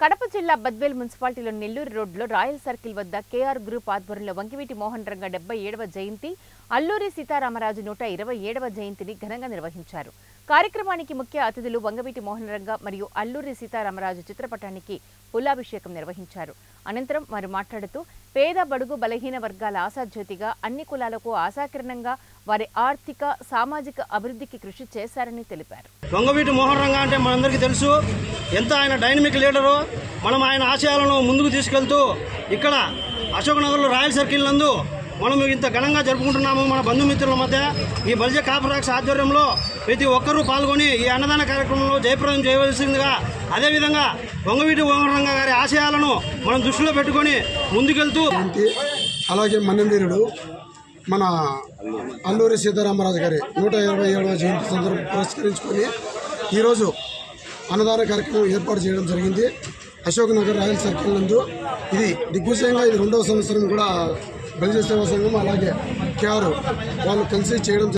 కడప జిల్లా బద్వేల్ మున్సిపాలిటీలో నెల్లూరు రోడ్లో రాయల్ సర్కిల్ వద్ద కేఆర్ గ్రూప్ ఆధ్వర్యంలో వంకివీటి మోహన్ రంగ డెబ్బై ఏడవ జయంతి అల్లూరి సీతారామరాజు నూట ఇరవై ఏడవ జయంతిని ఘనంగా నిర్వహించారు కార్యక్రమానికి ముఖ్య అతిథులు వంగవీటి మోహన్ రంగ మరియు అల్లూరి సీతారామరాజు చిత్రపటానికి పులాభిషేకం నిర్వహించారు అనంతరం వారు మాట్లాడుతూ పేద బడుగు బలహీన వర్గాల ఆశాజ్యోతిగా అన్ని కులాలకు ఆశాకిరణంగా వారి ఆర్థిక సామాజిక అభివృద్ధికి కృషి చేశారని తెలిపారు వంగవీటి మోహన్ రంగ అంటే మనందరికీ తెలుసు ఎంత ఆయన డైనమిక్ లీడరు మనం ఆయన ఆశయాలను ముందుకు తీసుకెళ్తూ ఇక్కడ అశోక్ నగర్లో రాయల్ సర్కిల్ నందు మనం ఇంత ఘనంగా జరుపుకుంటున్నాము మన బంధుమిత్రుల మధ్య ఈ బల్జ కాపరాక్స్ ఆధ్వర్యంలో ప్రతి ఒక్కరూ పాల్గొని ఈ అన్నదాన కార్యక్రమంలో జయప్రదం చేయవలసిందిగా అదేవిధంగా వంగవీటి మోహన్ రంగ గారి ఆశయాలను మనం దృష్టిలో పెట్టుకొని ముందుకెళ్తూ జయంతి అలాగే మన్నెంవీరుడు మన అల్లూరి సీతారామరాజు గారి నూట ఇరవై ఏడవ జయంతి సందర్భం పురస్కరించుకొని ఈరోజు అన్నదాన కార్యక్రమం ఏర్పాటు చేయడం జరిగింది అశోక్ నగర్ రాయల్ సర్కిల్ నందు ఇది దిగ్విజయంగా ఇది రెండవ సంవత్సరం కూడా బలిజ సేవా సంఘం అలాగే కేఆర్ వాళ్ళు కలిసి చేయడం జరిగింది.